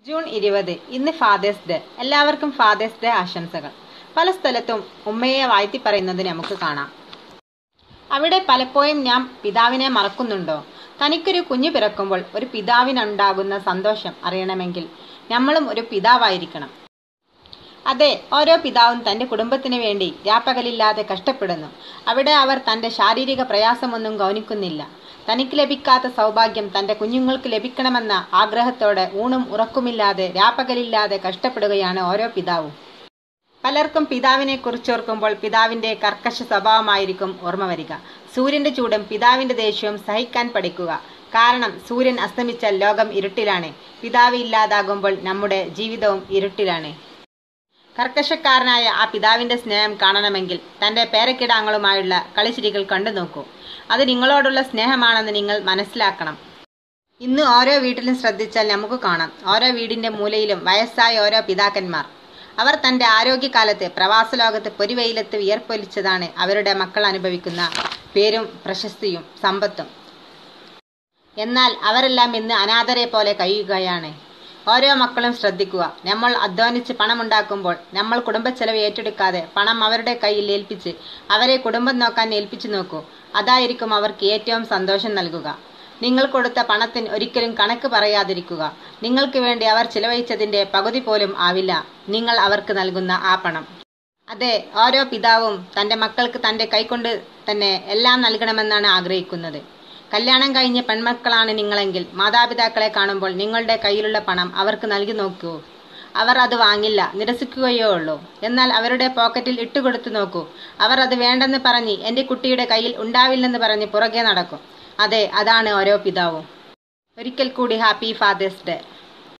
June ഇരുപത് ഇന്ന് father's day എല്ലാവർക്കും ഫാദേഴ്സ് ഡേ ആശംസകൾ പല സ്ഥലത്തും ഉമ്മയെ വാഴ്ത്തി പറയുന്നത് നമുക്ക് കാണാം അവിടെ പലപ്പോഴും ഞാൻ പിതാവിനെ മറക്കുന്നുണ്ടോ തനിക്കൊരു കുഞ്ഞു പിറക്കുമ്പോൾ ഒരു പിതാവിനുണ്ടാകുന്ന സന്തോഷം അറിയണമെങ്കിൽ നമ്മളും ഒരു പിതാവായിരിക്കണം അതെ ഓരോ പിതാവും തന്റെ കുടുംബത്തിന് വേണ്ടി രാപ്പകലില്ലാതെ കഷ്ടപ്പെടുന്നു അവിടെ അവർ തന്റെ ശാരീരിക പ്രയാസമൊന്നും ഗൗനിക്കുന്നില്ല തനിക്ക് ലഭിക്കാത്ത സൗഭാഗ്യം തന്റെ കുഞ്ഞുങ്ങൾക്ക് ലഭിക്കണമെന്ന ആഗ്രഹത്തോടെ ഊണും ഉറക്കുമില്ലാതെ രാപ്പകലില്ലാതെ കഷ്ടപ്പെടുകയാണ് ഓരോ പിതാവും പലർക്കും പിതാവിനെ കുറിച്ചോർക്കുമ്പോൾ പിതാവിന്റെ കർക്കശ സ്വഭാവമായിരിക്കും ഓർമ്മ വരിക സൂര്യന്റെ ചൂടും പിതാവിന്റെ ദേഷ്യവും സഹിക്കാൻ പഠിക്കുക കാരണം സൂര്യൻ അസ്തമിച്ചാൽ ലോകം ഇരുട്ടിലാണ് പിതാവ് ഇല്ലാതാകുമ്പോൾ നമ്മുടെ ജീവിതവും ഇരുട്ടിലാണ് കർക്കശക്കാരനായ ആ പിതാവിന്റെ സ്നേഹം കാണണമെങ്കിൽ തന്റെ പേരക്കിടാങ്ങളുമായുള്ള കളിച്ചിരികൾ കണ്ടു നോക്കൂ അത് നിങ്ങളോടുള്ള സ്നേഹമാണെന്ന് നിങ്ങൾ മനസ്സിലാക്കണം ഇന്ന് ഓരോ വീട്ടിലും ശ്രദ്ധിച്ചാൽ നമുക്ക് കാണാം ഓരോ വീടിന്റെ മൂലയിലും വയസ്സായ ഓരോ പിതാക്കന്മാർ അവർ തന്റെ ആരോഗ്യകാലത്ത് പ്രവാസ ലോകത്ത് പൊരിവെയിലത്ത് വിയർപ്പൊലിച്ചതാണ് അവരുടെ മക്കൾ അനുഭവിക്കുന്ന പേരും പ്രശസ്തിയും സമ്പത്തും എന്നാൽ അവരെല്ലാം ഇന്ന് അനാഥരെ പോലെ കഴിയുകയാണ് ഓരോ മക്കളും ശ്രദ്ധിക്കുക നമ്മൾ അധ്വാനിച്ച് പണമുണ്ടാക്കുമ്പോൾ നമ്മൾ കുടുംബച്ചെലവ് ഏറ്റെടുക്കാതെ പണം അവരുടെ കയ്യിൽ ഏൽപ്പിച്ച് അവരെ കുടുംബം നോക്കാൻ ഏൽപ്പിച്ചു നോക്കൂ അതായിരിക്കും അവർക്ക് ഏറ്റവും സന്തോഷം നൽകുക നിങ്ങൾ കൊടുത്ത പണത്തിന് ഒരിക്കലും കണക്ക് പറയാതിരിക്കുക നിങ്ങൾക്ക് വേണ്ടി അവർ ചിലവഴിച്ചതിന്റെ പകുതി പോലും ആവില്ല നിങ്ങൾ അവർക്ക് നൽകുന്ന ആ പണം അതെ ഓരോ പിതാവും തന്റെ മക്കൾക്ക് തന്റെ കൈകൊണ്ട് തന്നെ എല്ലാം നൽകണമെന്നാണ് ആഗ്രഹിക്കുന്നത് കല്യാണം കഴിഞ്ഞ പെൺമക്കളാണ് നിങ്ങളെങ്കിൽ മാതാപിതാക്കളെ കാണുമ്പോൾ നിങ്ങളുടെ കയ്യിലുള്ള പണം അവർക്ക് നൽകി നോക്കൂ അവർ അത് വാങ്ങില്ല നിരസിക്കുകയോ ഉള്ളൂ എന്നാൽ അവരുടെ പോക്കറ്റിൽ ഇട്ടുകൊടുത്തു നോക്കൂ അവർ അത് വേണ്ടെന്ന് പറഞ്ഞ് എൻ്റെ കുട്ടിയുടെ കയ്യിൽ ഉണ്ടാവില്ലെന്ന് പറഞ്ഞ് പുറകെ നടക്കും അതെ അതാണ് ഓരോ പിതാവും ഒരിക്കൽ കൂടി ഹാപ്പി ഫാദേഴ്സ് ഡേ